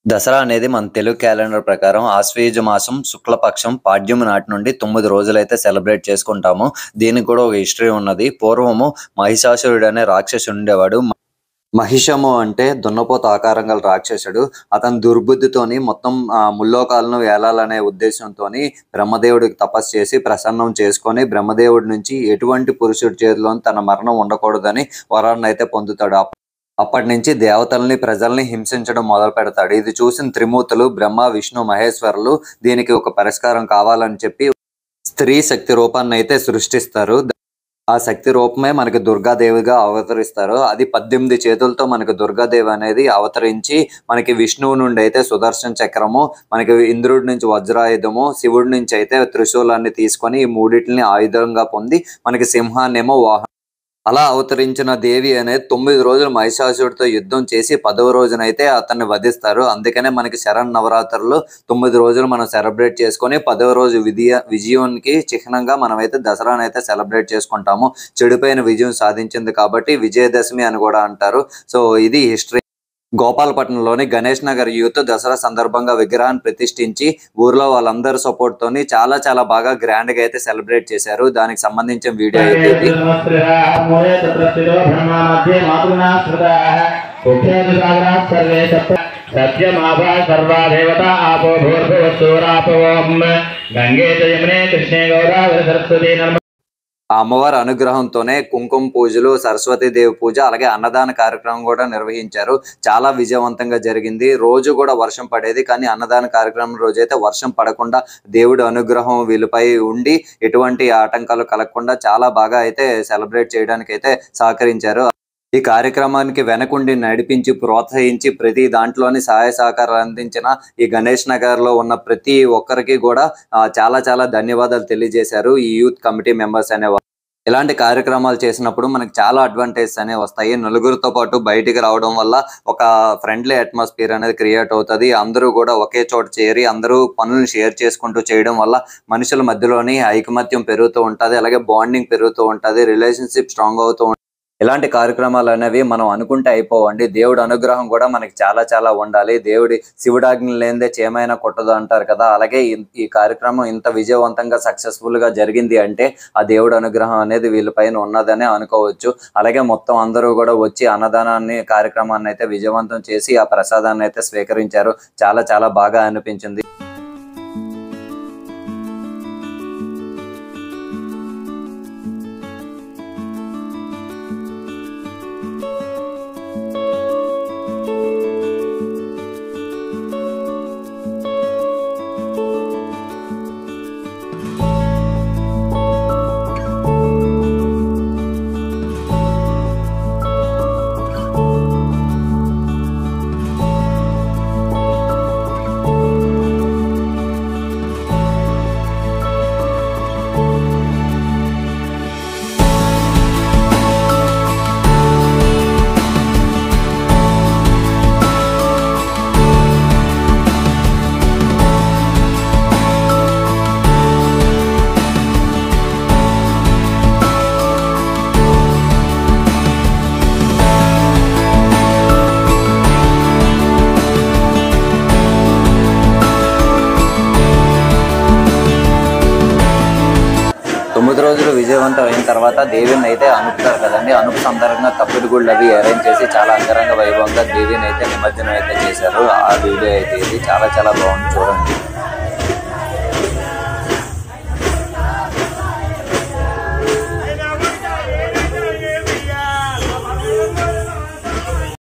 దసరా అనేది మన తెలుగు క్యాలెండర్ ప్రకారం ఆశ్వయుజ మాసం శుక్లపక్షం పాడ్యమి నాటి నుండి తొమ్మిది రోజులైతే సెలబ్రేట్ చేసుకుంటాము దీనికి కూడా ఒక హిస్టరీ ఉన్నది పూర్వము మహిషాసురుడు అనే రాక్షసుడు ఉండేవాడు మహిషము అంటే దున్నపోత ఆకారం గల రాక్షసుడు అతని దుర్బుద్ధితోని మొత్తం ఆ, ముల్లోకాలను వేలాలనే ఉద్దేశంతోని బ్రహ్మదేవుడికి తపస్సు చేసి ప్రసన్నం చేసుకొని బ్రహ్మదేవుడి నుంచి ఎటువంటి పురుషుడి చేతిలో తన మరణం ఉండకూడదని వరాన్ని అయితే పొందుతాడు అప్- అప్పటి నుంచి దేవతల్ని ప్రజల్ని హింసించడం మొదలు పెడతాడు ఇది చూసిన త్రిమూర్తులు బ్రహ్మ విష్ణు మహేశ్వరులు దీనికి ఒక పరిష్కారం కావాలని చెప్పి స్త్రీ శక్తి రూపాన్ని అయితే సృష్టిస్తారు ఆ శక్తి రూపమే మనకి దుర్గాదేవిగా అవతరిస్తారు అది పద్దెనిమిది చేతులతో మనకి దుర్గాదేవి అనేది అవతరించి మనకి విష్ణువు నుండి అయితే సుదర్శన చక్రము మనకి ఇంద్రుడి నుంచి వజ్రాయుధము శివుడి నుంచి అయితే త్రిశూలాన్ని తీసుకొని ఈ మూడింటిని ఆయుధంగా పొంది మనకి సింహాన్నేమో వాహనం అలా అవతరించిన దేవి అనేది తొమ్మిది రోజులు మహిషాసుడితో యుద్ధం చేసి పదవ రోజునైతే అతన్ని వధిస్తారు అందుకనే మనకి శరణ్ నవరాత్రులు తొమ్మిది రోజులు మనం సెలబ్రేట్ చేసుకొని పదవ రోజు విజయ విజయానికి చిహ్నంగా మనమైతే దసరాను అయితే సెలబ్రేట్ చేసుకుంటాము చెడుపైన విజయం సాధించింది కాబట్టి విజయదశమి అని కూడా అంటారు సో ఇది హిస్టరీ గోపాలపట్నంలోని గణేష్ నగర్ యూత్ దసరా సందర్భంగా విగ్రహాన్ని ప్రతిష్ఠించి ఊర్లో వాళ్ళందరి సపోర్ట్ తోని చాలా చాలా బాగా గ్రాండ్ గా అయితే సెలబ్రేట్ చేశారు దానికి సంబంధించిన వీడియో అయితే ఇది సత్యమాభా సర్వా దేవత ఆపో భూర్భువస్సూరాపవోం గంగే చ యమునే కృష్ణే గౌరావరి సరస్వతి నర్మ ఆ అమ్మవారి అనుగ్రహంతోనే కుంకుమ పూజలు సరస్వతి దేవి పూజ అలాగే అన్నదాన కార్యక్రమం కూడా నిర్వహించారు చాలా విజయవంతంగా జరిగింది రోజు కూడా వర్షం పడేది కానీ అన్నదాన కార్యక్రమం రోజు అయితే వర్షం పడకుండా దేవుడి అనుగ్రహం వీళ్ళపై ఉండి ఎటువంటి ఆటంకాలు కలగకుండా చాలా బాగా అయితే సెలబ్రేట్ చేయడానికి అయితే సహకరించారు ఈ కార్యక్రమానికి వెనకుండి నడిపించి ప్రోత్సహించి ప్రతి దాంట్లోని సహాయ సహకారాలు అందించిన ఈ గణేష్ నగర్ లో ఉన్న ప్రతి ఒక్కరికి కూడా ఆ, చాలా చాలా ధన్యవాదాలు తెలియజేశారు ఈ యూత్ కమిటీ మెంబర్స్ అనేవారు ఇలాంటి కార్యక్రమాలు చేసినప్పుడు మనకి చాలా అడ్వాంటేజెస్ అనేవి వస్తాయి నలుగురితో పాటు బయటికి రావడం వల్ల ఒక ఫ్రెండ్లీ అట్మాస్ఫియర్ అనేది క్రియేట్ అవుతుంది అందరూ కూడా ఒకే చోట చేరి అందరూ పనులను షేర్ చేసుకుంటూ చేయడం వల్ల మనుషుల మధ్యలోని ఐకమత్యం పెరుగుతూ ఉంటది అలాగే బాండింగ్ పెరుగుతూ ఉంటది రిలేషన్షిప్ స్ట్రాంగ్ అవుతూ ఉంటది ఇలాంటి కార్యక్రమాలు అనేవి మనం అనుకుంటే అయిపోవండి దేవుడి అనుగ్రహం కూడా మనకి చాలా చాలా ఉండాలి దేవుడి శివుడాజ్ఞ లేనిదే చేమైనా కొట్టదు అంటారు కదా అలాగే ఇన్- ఈ కార్యక్రమం ఇంత విజయవంతంగా సక్సెస్ఫుల్ గా జరిగింది అంటే ఆ దేవుడి అనుగ్రహం అనేది వీళ్ళపైన ఉన్నదనే అనుకోవచ్చు అలాగే మొత్తం అందరూ కూడా వచ్చి అన్నదానాన్ని కార్యక్రమాన్ని అయితే విజయవంతం చేసి ఆ ప్రసాదాన్ని అయితే స్వీకరించారు చాలా చాలా బాగా అనిపించింది తొమ్మిది రోజులు విజయవంతం అయిన తర్వాత దేవిని అయితే అనుపుతారు కదండి అనుపు సందర్భంగా తప్పుడు గుళ్ళు అవి అరేంజ్ చేసి చాలా అంగరంగ వైభవంగా దేవిని అయితే నిమజ్జనం అయితే చేశారు ఆ వీడియో అయితే ఇది చాలా చాలా బాగుంది చూడండి